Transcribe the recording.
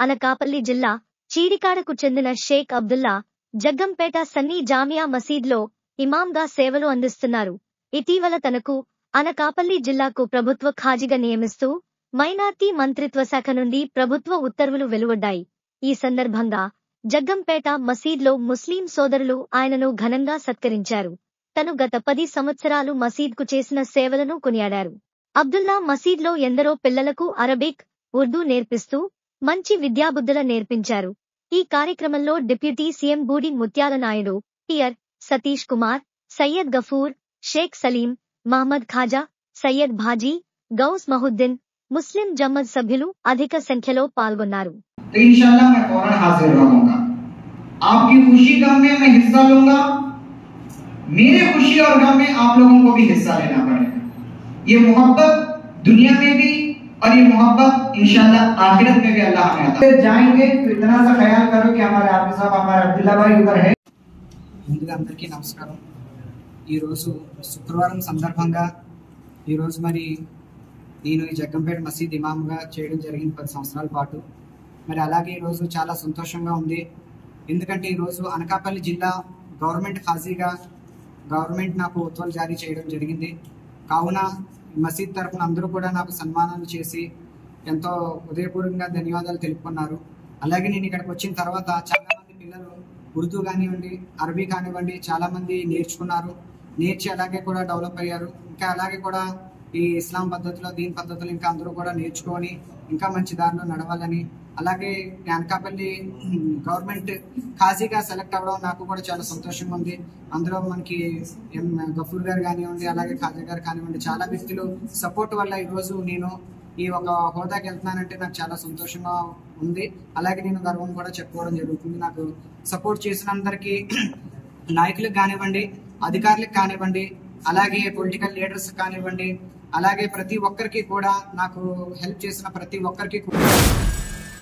అనకాపల్లి జిల్లా చీడికాడకు చెందిన షేక్ అబ్దుల్లా జగ్గంపేట సన్నీ జామియా మసీద్లో ఇమాంగా సేవలు అందిస్తున్నారు ఇటీవల తనకు అనకాపల్లి జిల్లాకు ప్రభుత్వ ఖాజీగా నియమిస్తూ మైనార్టీ మంత్రిత్వ శాఖ నుండి ప్రభుత్వ ఉత్తర్వులు వెలువడ్డాయి ఈ సందర్భంగా జగ్గంపేట మసీద్లో ముస్లిం సోదరులు ఆయనను ఘనంగా సత్కరించారు తను గత పది సంవత్సరాలు మసీద్కు చేసిన సేవలను కొనియాడారు అబ్దుల్లా మసీద్లో ఎందరో పిల్లలకు అరబిక్ ఉర్దూ నేర్పిస్తూ మంచి విద్యాబుద్ధుల నేర్పించారు ఈ కార్యక్రమంలో డిప్యూటీ సీఎం బూడి ముత్యాల నాయుడు టియర్ సతీష్ కుమార్ సయ్యద్ గఫూర్ షేక్ సలీం మహమ్మద్ ఖాజా సయ్యద్ భాజీ గౌస్ మహుద్దీన్ ముస్లిం జమ్మద్ సభ్యులు అధిక సంఖ్యలో పాల్గొన్నారు तो इंशाल्लाह मैं फौरन हाजिर रहूंगा आपकी खुशी गम में मैं हिस्सा लूंगा मेरे खुशी और गम में आप लोगों को भी हिस्सा लेना पड़ेगा ये मोहब्बत दुनिया में भी और ये मोहब्बत इंशाल्लाह आखिरत में भी अल्लाह हमें अता जाएंगे तो इतना सा ख्याल करो कि हमारे आफिस साहब हमारे अब्दुल्ला भाई उधर है ముందుగా అందరికీ నమస్కారం ఈరోజు శుక్రవారం సందర్భంగా ఈరోజు మరి నేను ఈ జగ్గంపేట మసీద్ ఇమామ్గా చేయడం జరిగింది పది సంవత్సరాల పాటు మరి అలాగే ఈరోజు చాలా సంతోషంగా ఉంది ఎందుకంటే ఈరోజు అనకాపల్లి జిల్లా గవర్నమెంట్ హాజీగా గవర్నమెంట్ నాకు ఉత్తర్వులు జారీ చేయడం జరిగింది కావున ఈ మసీద్ తరఫున అందరూ కూడా నాకు సన్మానాలు చేసి ఎంతో హృదయపూర్వకంగా ధన్యవాదాలు తెలుపుకున్నారు అలాగే నేను ఇక్కడికి వచ్చిన తర్వాత చాలా మంది పిల్లలు ఉర్దూ కానివ్వండి అరబీ కానివ్వండి చాలా మంది నేర్చుకున్నారు నేర్చి అలాగే కూడా డెవలప్ అయ్యారు ఇంకా అలాగే కూడా ఈ ఇస్లాం పద్ధతిలో దీని పద్ధతులు ఇంకా అందరూ కూడా నేర్చుకొని ఇంకా మంచి దారిలో నడవాలని అలాగే అనకాపల్లి గవర్నమెంట్ ఖాజీగా సెలెక్ట్ అవ్వడం నాకు కూడా చాలా సంతోషంగా ఉంది అందులో మనకి ఎం గఫూర్ గారు కానివ్వండి అలాగే ఖాజీ గారు కానివ్వండి చాలా వ్యక్తులు సపోర్ట్ వల్ల ఈరోజు నేను ఈ ఒక హోదాకి వెళ్తున్నానంటే నాకు చాలా సంతోషంగా ఉంది అలాగే నేను గర్వం కూడా చెప్పుకోవడం జరుగుతుంది నాకు సపోర్ట్ చేసిన అందరికీ నాయకులకు కానివ్వండి అధికారులకు కానివ్వండి అలాగే పొలిటికల్ లీడర్స్ కానివ్వండి అలాగే ప్రతి ఒక్కరికి కూడా నాకు హెల్ప్ చేసిన ప్రతి ఒక్కరికి కూడా